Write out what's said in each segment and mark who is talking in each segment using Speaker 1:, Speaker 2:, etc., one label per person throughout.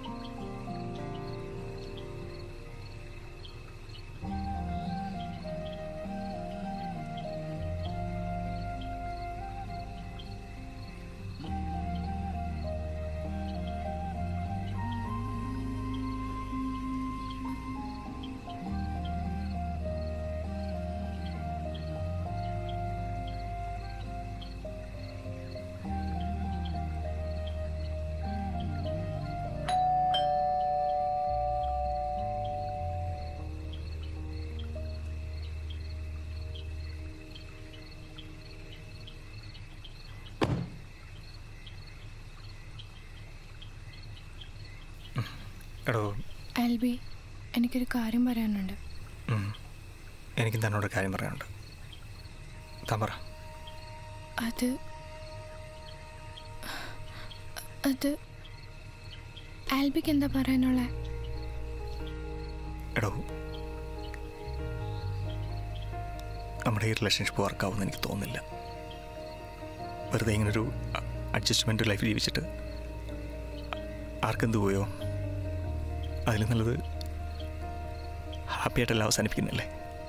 Speaker 1: എടോ
Speaker 2: ആൽബി എനിക്കൊരു കാര്യം പറയാനുണ്ട്
Speaker 1: ഉം. എനിക്കും തന്നോട് കാര്യം പറയാനുണ്ട് താൻ പറ
Speaker 2: അത് അത് ആൽബിക്ക് എന്താ പറയാനുള്ള
Speaker 1: എടോ നമ്മുടെ ഈ റിലേഷൻഷിപ്പ് വർക്കാവുമെന്ന് എനിക്ക് തോന്നുന്നില്ല വെറുതെ ഇങ്ങനൊരു അഡ്ജസ്റ്റ്മെൻറ്റ് ലൈഫ് ജീവിച്ചിട്ട് ആർക്കെന്ത് പോയോ അതിൽ നല്ലത് ഹാപ്പി ആയിട്ടെല്ലാം അവസാനിപ്പിക്കുന്നല്ലേ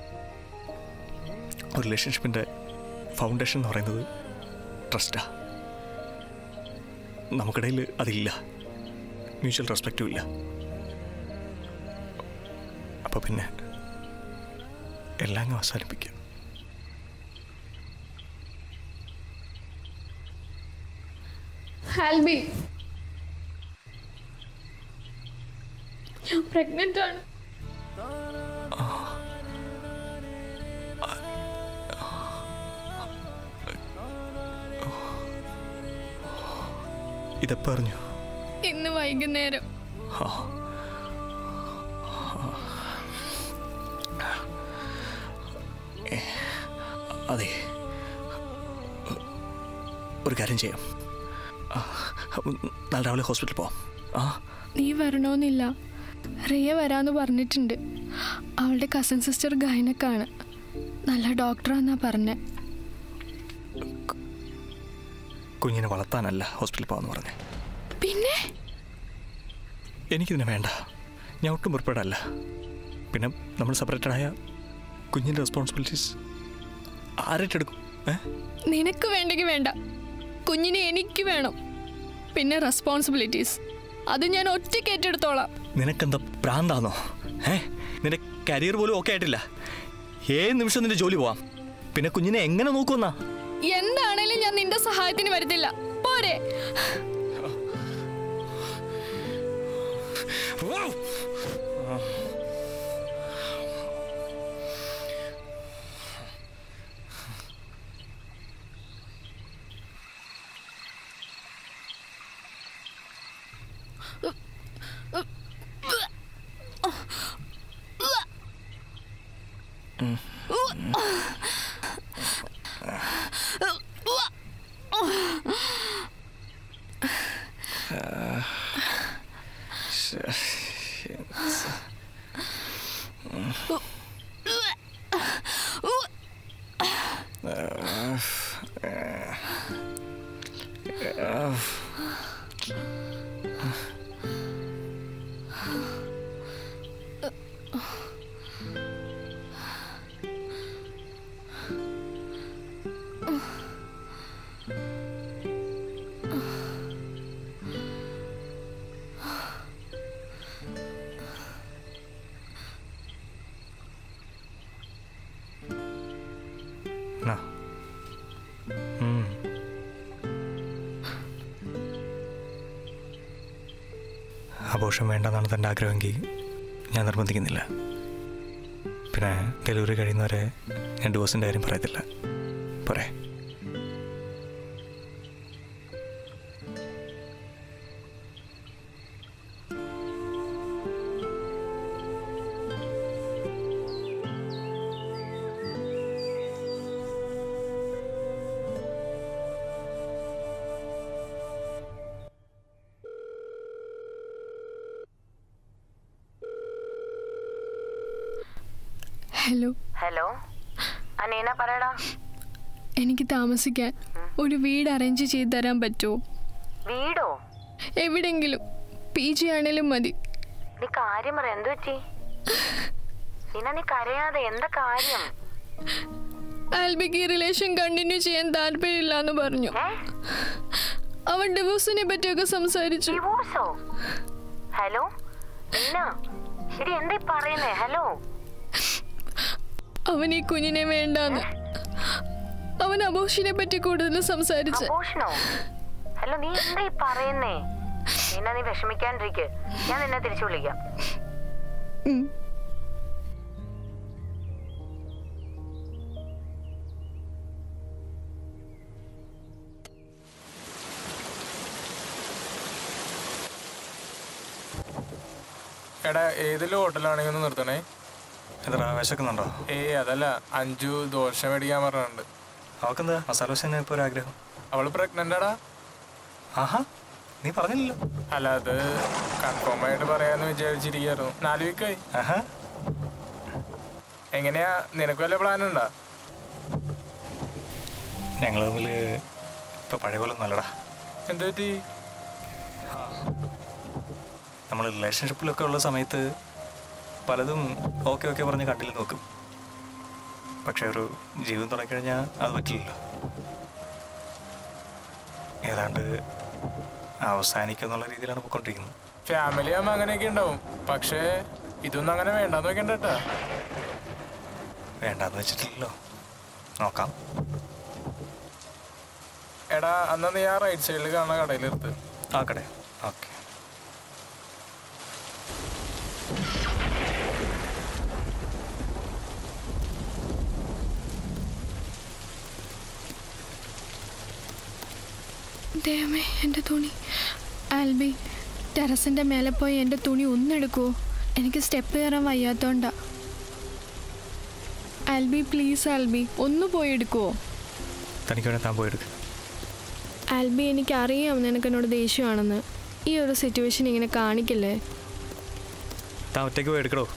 Speaker 1: ഒരു റിലേഷൻഷിപ്പിൻ്റെ ഫൗണ്ടേഷൻ എന്ന് പറയുന്നത് ട്രസ്റ്റാ നമുക്കിടയിൽ അതില്ല മ്യൂച്വൽ റെസ്പെക്റ്റും ഇല്ല അപ്പോൾ പിന്നെ എല്ലാം അങ്ങ് അവസാനിപ്പിക്കാം
Speaker 2: ആൽബി ഞാൻ പ്രഗ്നന്റ് ആണ്
Speaker 1: ഇതെപ്പോൾ അറിഞ്ഞു
Speaker 2: ഇന്ന് വൈകുന്നേരം
Speaker 1: അതെ ഒരു കാര്യം ചെയ്യാം ആ, നാളെ രാവിലെ ഹോസ്പിറ്റലിൽ പോവാം ആ
Speaker 2: നീ വരണമെന്നില്ല റിയ വരാന്ന് പറഞ്ഞിട്ടുണ്ട് അവളുടെ കസിൻ സിസ്റ്റർ ഗൈനക്കാണ് നല്ല ഡോക്ടറാന്നാ പറഞ്ഞെ
Speaker 1: കുഞ്ഞിനെ വളർത്താനല്ല ഹോസ്പിറ്റലിൽ പോകാമെന്ന് പറഞ്ഞേ
Speaker 2: പിന്നെ
Speaker 1: എനിക്കിതിനെ വേണ്ട ഞാൻ ഒട്ടും പുറപ്പെടല്ല പിന്നെ നമ്മൾ സെപ്പറേറ്റഡ് ആയ കുഞ്ഞിൻ്റെ റെസ്പോൺസിബിലിറ്റീസ് ആരേറ്റെടുക്കും ഏ
Speaker 2: നിനക്ക് വേണ്ടെങ്കിൽ വേണ്ട കുഞ്ഞിനെ എനിക്ക് വേണം പിന്നെ റെസ്പോൺസിബിലിറ്റീസ് അത് ഞാൻ ഒറ്റയ്ക്ക് ഏറ്റെടുത്തോളാം
Speaker 1: നിനക്കെന്താ പ്രാന്താന്നോ ഏ നിന്റെ കരിയർ പോലും ഓക്കെ ആയിട്ടില്ല ഏത് നിമിഷം നിന്റെ ജോലി പോവാം പിന്നെ കുഞ്ഞിനെ എങ്ങനെ നോക്കുമെന്നാ
Speaker 2: എന്താണേലും ഞാൻ നിന്റെ സഹായത്തിന് വരുത്തില്ല പോരെ
Speaker 1: എന്നാ ഉം. ആഘോഷം വേണ്ടെന്നാണ് തൻ്റെ ആഗ്രഹമെങ്കിൽ ഞാൻ നിർബന്ധിക്കുന്നില്ല പിന്നെ ഡെലിവറി കഴിയുന്നവരെ ഞാൻ ഡിവോഴ്സിൻ്റെ കാര്യം പറയത്തില്ല പോരെ
Speaker 2: ഹലോ
Speaker 3: ഹലോ അനീന പറയടാ
Speaker 2: എനിക്ക് താമസിക്കാൻ ഒരു വീട് അറേഞ്ച് ചെയ്ത് തരാൻ പറ്റുമോ
Speaker 3: വീടോ
Speaker 2: എവിടെങ്കിലും പി ജി ആണേലും മതി
Speaker 3: നീ കാര്യം പറ എന്തു പറ്റി നിന്ന നീ കരയാതെ എന്താ കാര്യം
Speaker 2: ആൽബിക്ക് ഈ റിലേഷൻ കണ്ടിന്യൂ ചെയ്യാൻ താല്പര്യമില്ല എന്ന് പറഞ്ഞു
Speaker 3: ഏ
Speaker 2: അവൻ ഡിവോഴ്സിനെ പറ്റിയൊക്കെ സംസാരിച്ചു
Speaker 3: ഡിവോഴ്സോ ഹലോ നിന്ന ഇടി എന്താ ഈ പറയുന്നേ ഹലോ
Speaker 2: അവൻ ഈ കുഞ്ഞിനെ വേണ്ടാന്ന് അവൻ അബോഷിനെ പറ്റി കൂടുതൽ സംസാരിച്ച്
Speaker 3: അബോഷനോ ഹലോ നീ എന്താ ഈ പറയുന്നേ നിന്ന നീ വിഷമിക്കാണ്ടിരിക്കെ ഞാൻ നിന്നെ തിരിച്ചു വിളിക്കാം
Speaker 2: ഉം.
Speaker 4: എടാ ഏതിലും ഹോട്ടലാണെങ്കിൽ ഒന്ന് നിർത്തണേ
Speaker 1: എന്താ വിശക്കുന്നുണ്ടോ
Speaker 4: ഏയ് അതല്ല അഞ്ചു ദോശ മേടിക്കാൻ പറഞ്ഞിട്ടുണ്ട്
Speaker 1: അവക്കെന്താ മസാല ദോശ തന്നെ ഇപ്പോൾ ഒരു ആഗ്രഹം
Speaker 4: അവള് പ്രഗ്നന്റാടാ
Speaker 1: ആഹാ നീ പറഞ്ഞില്ലല്ലോ
Speaker 4: അല്ല അത് കൺഫേം ആയിട്ട് പറയാന്ന് വിചാരിച്ചിരിക്കായിരുന്നു നാല് വീക്കായി
Speaker 1: ആഹാ
Speaker 4: എങ്ങനെയാ നിനക്ക് വല്ല പ്ലാൻ ഉണ്ടാ
Speaker 1: ഞങ്ങൾ തമ്മിൽ ഇപ്പോൾ പഴയ പോലെ നല്ലടാ
Speaker 4: എന്ത് പറ്റി
Speaker 1: നമ്മൾ റിലേഷൻഷിപ്പിലൊക്കെ ഉള്ള സമയത്ത് പലതും ഓക്കെ ഓക്കെ പറഞ്ഞ് കണ്ടിൽ നോക്കും പക്ഷെ ഒരു ജീവിതം തുടങ്ങിക്കഴിഞ്ഞാൽ അത് പറ്റില്ലല്ലോ ഏതാണ്ട് അവസാനിക്കും എന്നുള്ള രീതിയിലാണ് പോയിക്കൊണ്ടിരിക്കുന്നത്
Speaker 4: ഫാമിലി ആകുമ്പോൾ അങ്ങനെയൊക്കെ ഉണ്ടാവും പക്ഷേ ഇതൊന്നും അങ്ങനെ വേണ്ടാന്ന് വെക്കണ്ട കേട്ടാ
Speaker 1: വേണ്ടാന്ന് വെച്ചിട്ടില്ലല്ലോ നോക്കാം
Speaker 4: എടാ അന്നാ നീ ആ റൈറ്റ് സൈഡിൽ കാണുന്ന കടയിൽ നിർത്ത്
Speaker 1: ആ കട ഓക്കെ
Speaker 2: ദൈവമേ എൻ്റെ തുണി ആൽബി ടെറസിൻ്റെ മേലെ പോയി എൻ്റെ തുണി ഒന്നെടുക്കുമോ എനിക്ക് സ്റ്റെപ്പ് കയറാൻ വയ്യാത്തോണ്ടാ ആൽബി പ്ലീസ് ആൽബി ഒന്ന് പോയി എടുക്കുമോ
Speaker 1: തനിക്ക് വേണേൽ താൻ പോയി എടുക്കുക
Speaker 2: ആൽബി എനിക്കറിയാം നിനക്ക് എന്നോട് ദേഷ്യമാണെന്ന് ഈ ഒരു സിറ്റുവേഷൻ ഇങ്ങനെ കാണിക്കല്ലേ
Speaker 1: താൻ ഒറ്റയ്ക്ക് പോയി എടുക്കടോ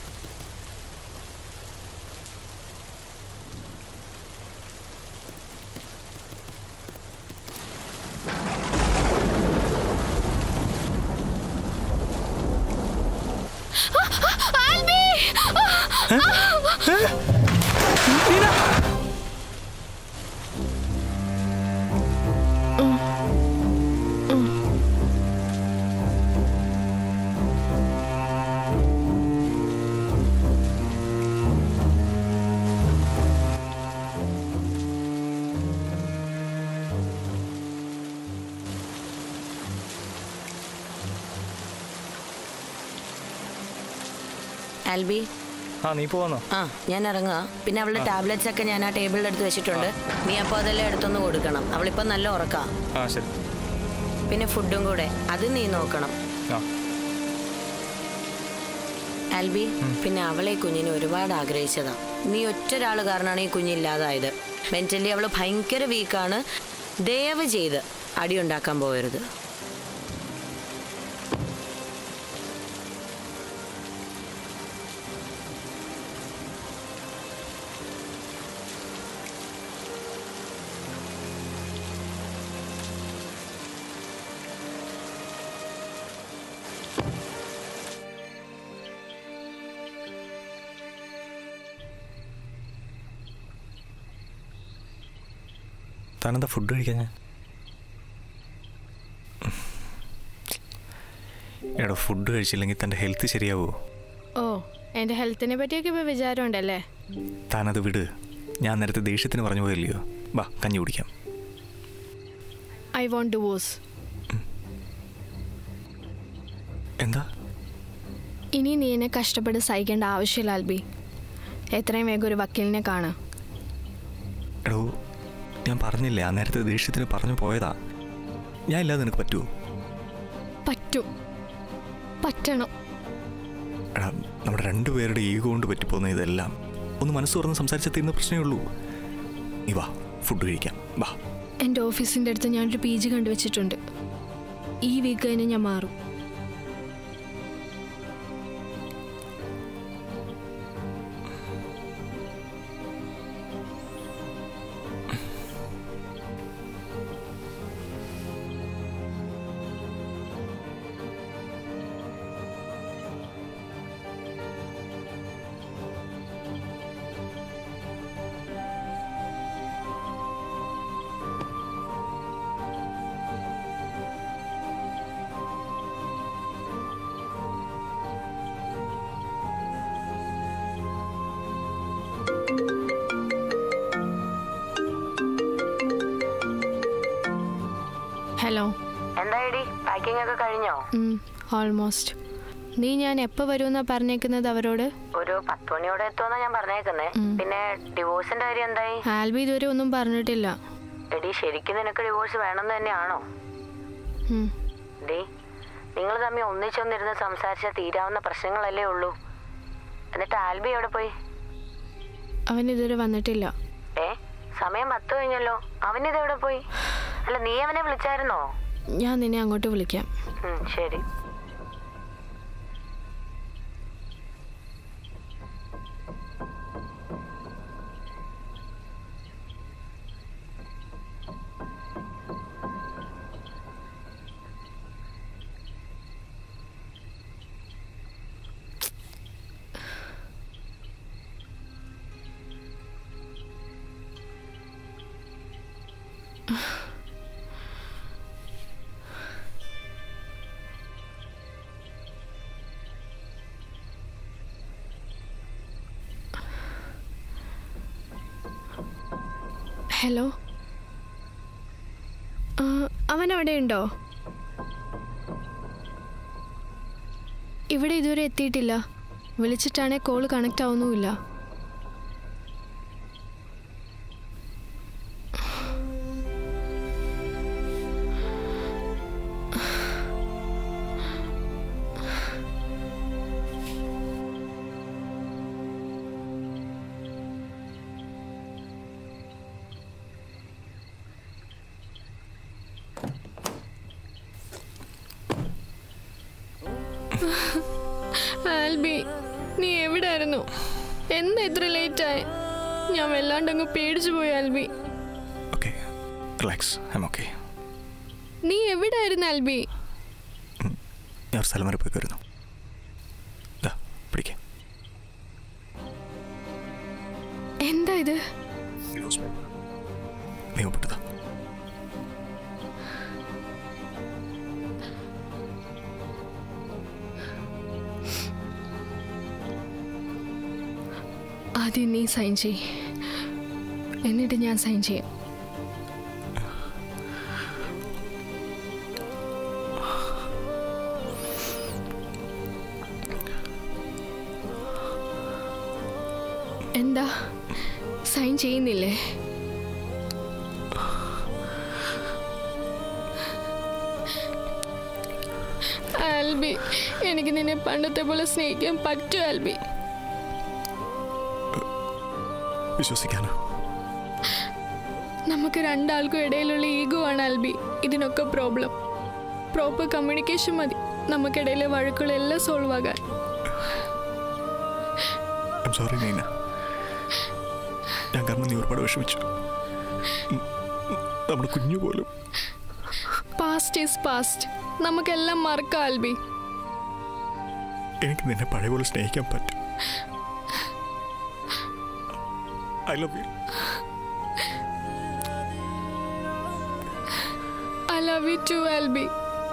Speaker 5: ആൽബി
Speaker 1: ആ നീ പോവാന്നോ
Speaker 5: ആ ഞാൻ ഇറങ്ങുക പിന്നെ അവളുടെ ടാബ്ലറ്റ്സ് ഒക്കെ ഞാൻ ആ ടേബിളിൽ എടുത്ത് വെച്ചിട്ടുണ്ട് നീ അപ്പോൾ അതെല്ലാം എടുത്തൊന്ന് കൊടുക്കണം അവളിപ്പോൾ നല്ല ഉറക്കാ
Speaker 1: ആ ശരി
Speaker 5: പിന്നെ ഫുഡും കൂടെ അത് നീ നോക്കണം
Speaker 1: ആ
Speaker 5: ആൽബി പിന്നെ അവളെ ഈ കുഞ്ഞിനെ ഒരുപാട് ആഗ്രഹിച്ചതാ നീ ഒറ്റ ഒരാൾ കാരണമാണ് ഈ കുഞ്ഞില്ലാതായത് മെന്റലി അവൾ ഭയങ്കര വീക്കാണ് ദയവ് ചെയ്ത് അടിയുണ്ടാക്കാൻ പോകരുത്
Speaker 1: താനെന്താ ഫുഡ് കഴിക്കാൻ ഞാൻ എടോ ഫുഡ് കഴിച്ചില്ലെങ്കിൽ തൻ്റെ ഹെൽത്ത് ശരിയാവോ
Speaker 2: ഓ എൻ്റെ ഹെൽത്തിനെ പറ്റിയൊക്കെ ഇപ്പോൾ വിചാരമുണ്ടല്ലേ
Speaker 1: താനത് വിട് ഞാൻ നേരത്തെ ദേഷ്യത്തിന് പറഞ്ഞു പോയല്ലയോ വാ കഞ്ഞി കുടിക്കാം
Speaker 2: ഐ വോണ്ട് ഡിവോഴ്സ്
Speaker 1: എന്താ
Speaker 2: ഇനി നീ എന്നെ കഷ്ടപ്പെട്ട് സഹിക്കേണ്ട ആവശ്യമില്ല ആൽബി എത്രയും വേഗം ഒരു വക്കീലിനെ കാണാം
Speaker 1: എടോ ഞാൻ പറഞ്ഞില്ലേ ആ നേരത്തെ ദേഷ്യത്തിന് പറഞ്ഞു പോയതാ ഞാൻ ഇല്ലാതെ നിനക്ക് പറ്റുമോ
Speaker 2: പറ്റും പറ്റണം
Speaker 1: എടാ നമ്മുടെ രണ്ടുപേരുടെ ഈഗോ കൊണ്ട് പറ്റിപ്പോകുന്ന ഇതെല്ലാം ഒന്ന് മനസ്സ് തുറന്ന് സംസാരിച്ചാൽ തീരുന്ന പ്രശ്നമേ ഉള്ളൂ നീ വാ ഫുഡ് കഴിക്കാം വാ
Speaker 2: എൻ്റെ ഓഫീസിൻ്റെ അടുത്ത് ഞാനൊരു പി ജി കണ്ടുവച്ചിട്ടുണ്ട് ഈ വീക്ക് തന്നെ ഞാൻ മാറും
Speaker 3: പാക്കിംഗ് ഒക്കെ കഴിഞ്ഞോ
Speaker 2: ഓൾമോസ്റ്റ് നീ ഞാൻ എപ്പോൾ വരുമെന്നാ പറഞ്ഞേക്കുന്നത് അവരോട്
Speaker 3: ഒരു പത്ത് മണിയോടെ എത്തുമെന്നാ ഞാൻ പറഞ്ഞേക്കുന്നേ പിന്നെ ഡിവോഴ്സിന്റെ കാര്യം എന്തായി
Speaker 2: ആൽബി ഇതുവരെ ഒന്നും പറഞ്ഞിട്ടില്ല
Speaker 3: എടി ശരിക്കും നിനക്ക് ഡിവോഴ്സ് വേണമെന്ന് തന്നെയാണോ
Speaker 2: ഉം.
Speaker 3: ഡി നിങ്ങൾ തമ്മിൽ ഒന്നിച്ചൊന്നിരുന്ന് സംസാരിച്ച തീരാവുന്ന പ്രശ്നങ്ങളല്ലേ ഉള്ളൂ എന്നിട്ട് ആൽബി എവിടെ പോയി
Speaker 2: അവൻ ഇതുവരെ വന്നിട്ടില്ല
Speaker 3: ഏ സമയം പത്ത് കഴിഞ്ഞല്ലോ അവനിത് എവിടെ പോയി അല്ല നീ അവനെ വിളിച്ചായിരുന്നോ
Speaker 2: ഞാൻ നിന്നെ അങ്ങോട്ട് വിളിക്കാം
Speaker 3: ഉം, ശരി
Speaker 2: ഹലോ ആ, അവൻ അവിടെ ഉണ്ടോ ഇവിടെ ഇതുവരെ എത്തിയിട്ടില്ല വിളിച്ചിട്ടാണെ കോൾ കണക്റ്റ് ആവുന്നുമില്ല ആൽബി നീ എവിടായിരുന്നു എന്താ ഇത്ര ലേറ്റായി ഞാൻ വല്ലാണ്ടങ്ങ് പേടിച്ചു പോയി Albi
Speaker 1: okay relax I'm okay
Speaker 2: നീ എവിടായിരുന്നു ആൽബി
Speaker 1: ഞാൻ ഒരു സ്ഥലം വരെ പോയി വരുന്നു ദാ പിടിക്കാം
Speaker 2: എന്താ ഇത്
Speaker 1: നീ ഒപ്പിട്ടതാ
Speaker 2: ആദ്യം നീ സൈൻ ചെയ് എന്നിട്ട് ഞാൻ സൈൻ ചെയ്യാം എന്താ സൈൻ ചെയ്യുന്നില്ലേ ആൽബി എനിക്ക് നിന്നെ പണ്ടത്തെ പോലെ സ്നേഹിക്കാൻ പറ്റും ആൽബി
Speaker 1: വിശ്വസിക്കാനാ
Speaker 2: നമുക്ക് രണ്ടാൾക്കും ഇടയിലുള്ള ഈഗോ ആണ് ആൽബി ഇതിനൊക്കെ പ്രോബ്ലം പ്രോപ്പർ കമ്മ്യൂണിക്കേഷൻ മതി നമുക്കിടയിലെ വഴക്കുകളെല്ലാം സോൾവ് ആകാൻ
Speaker 1: ഐ എം സോറി നൈന ഞാൻ കാരണം നീ ഒരുപാട് വിഷമിച്ചു ഉം, ഉം, നമ്മുടെ കുഞ്ഞു പോലും
Speaker 2: പാസ്റ്റ് ഈസ് പാസ്റ്റ് നമുക്കെല്ലാം മറക്കാം ആൽബി
Speaker 1: എനിക്ക് നിന്നെ പഴയ പോലെ സ്നേഹിക്കാൻ പറ്റും I love you
Speaker 2: I love you too Albi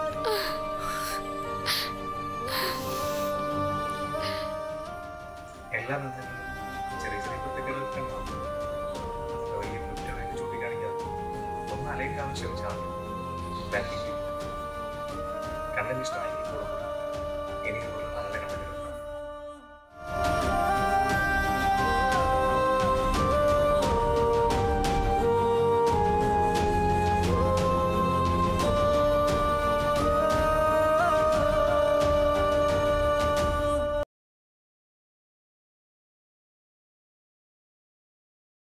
Speaker 1: എല്ലാ ബന്ധങ്ങളിലും ചെറിയ ചെറിയ പ്രത്യേകതകളൊക്കെ ഉണ്ടാവും വലിയ കുറ്റമായിട്ട് ചൂണ്ടിക്കാണിക്കാതെ ഒന്ന് അലയിക്കാൻ ശ്രമിച്ചാൽ കണ്ണിന് ഇഷ്ടമായി ഇനി